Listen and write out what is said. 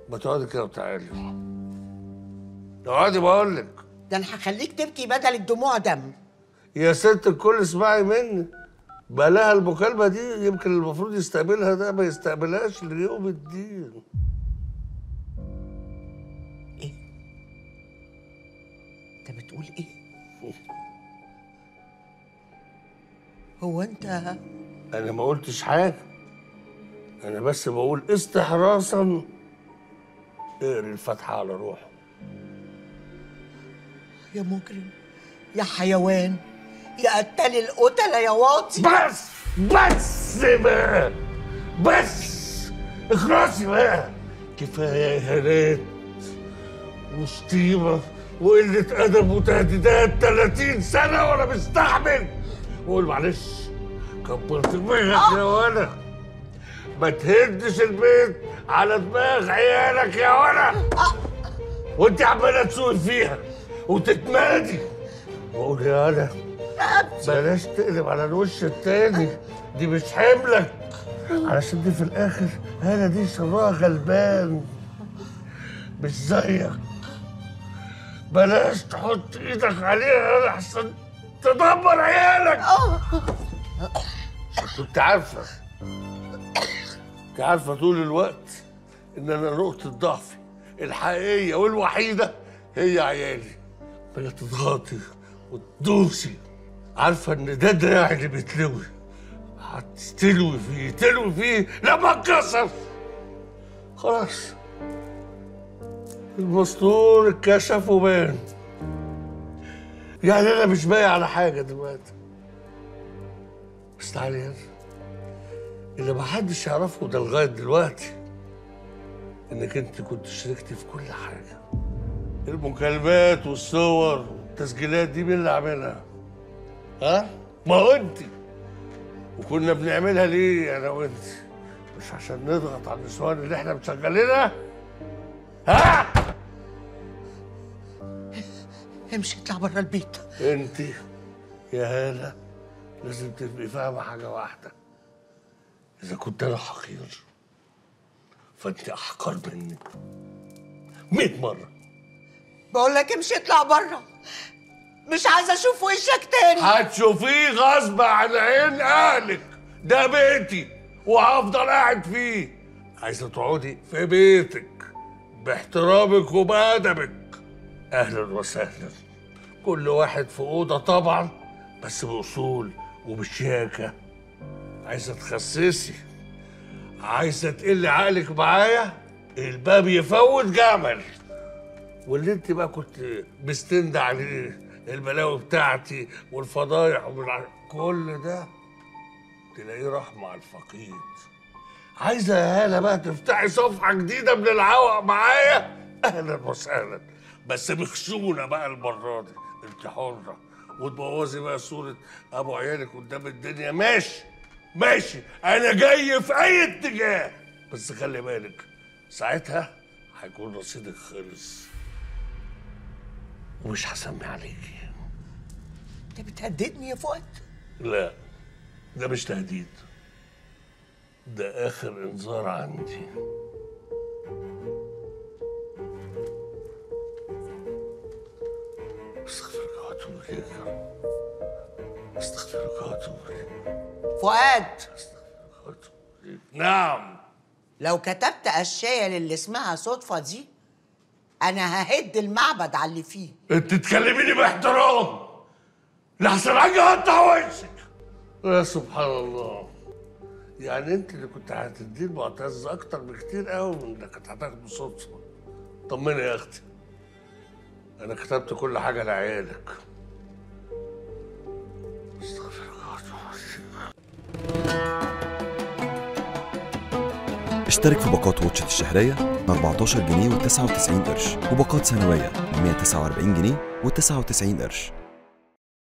ما تقعدي كده وتعالي اقعدي بقول لك ده انا هخليك تبكي بدل الدموع دم يا ست الكل اسمعي مني بلاها المكالمه دي يمكن المفروض يستقبلها ده ما يستقبلهاش ليوم الدين انت بتقول ايه هو انت انا ما قلتش حاجه انا بس بقول استحراسا اقري الفاتحه على روحه يا مجرم يا حيوان يا قتال القتلة يا واطي بس بس بقى بس اخلصي بقى كفايه اهانات وشتيمه وقله ادب وتهديدات 30 سنه وانا مستحمل قول معلش كبرت دماغك يا ولد ما تهدش البيت على دماغ عيالك يا ولد وانت عماله تسوقي فيها وتتمادي وقول يا ولد بلاش تقلب على الوش التاني دي مش حملك علشان دي في الاخر هلا دي شراها غلبان مش زيك بلاش تحط ايدك عليها احسن تدمر عيالك كنت عارفه كنت عارفه طول الوقت ان انا نقطه ضعفي الحقيقيه والوحيده هي عيالي بلا تضغطي وتدوسي عارفه ان ده دراعي اللي بيتلوي هتستلوي فيه تلوي فيه لما اتكسر خلاص المسطور اتكشف وبان يعني انا مش باقي على حاجه دلوقتي بس تعالي هنا اللي محدش يعرفه ده لغايه دلوقتي انك انت كنت شاركتي في كل حاجه المكالمات والصور والتسجيلات دي مين اللي عاملها؟ ها؟ ما هو انت وكنا بنعملها ليه انا وانت؟ مش عشان نضغط على النسوان اللي احنا مشغلينها؟ ها؟ امشي اطلع بره البيت انت يا هالة لازم تبقي فاهمة حاجة واحدة إذا كنت أنا حقير فأنت أحقر مني مئة مرة بقول لك امشي اطلع بره مش عايزه اشوف وشك تاني هتشوفيه غصب عن عين أهلك ده بيتي وهفضل قاعد فيه عايزة تقعدي في بيتك باحترامك وبأدبك أهلا وسهلا كل واحد في أوضة طبعا بس بأصول وبشياكة عايزة تخسسي عايزة تقلي عقلك معايا الباب يفوت جمل واللي انت بقى كنت مستند عليه البلاوي بتاعتي والفضايح والع... كل ده تلاقيه راح مع الفقيد عايزه يا هاله بقى تفتحي صفحه جديده من العوق معايا اهلا وسهلا بس بخشونه بقى المره دي انت حره وتبوظي بقى صوره ابو عيالك قدام الدنيا ماشي ماشي انا جاي في اي اتجاه بس خلي بالك ساعتها هيكون رصيدك خلص ومش هسمي عليكي انت بتهددني يا فؤاد لا ده مش تهديد ده اخر انذار عندي استغفرك واتوب اليك يا رب استغفرك واتوب اليك فؤاد استغفرك واتوب اليك نعم لو كتبت اشياء للي اسمها صدفه دي انا ههد المعبد على اللي فيه انت تكلميني باحترام لحسن حاجه اقطع وشك يا سبحان الله يعني انت اللي كنت هتدي المعتز اكتر بكتير قوي من اللي كنت هتاخده صدفه طمني يا اختي انا كتبت كل حاجه لعيالك استغفر الله واتوب اشترك في باقات واتشت الشهرية ب 14 جنيه و99 قرش وباقات سنوية ب 149 جنيه و99 قرش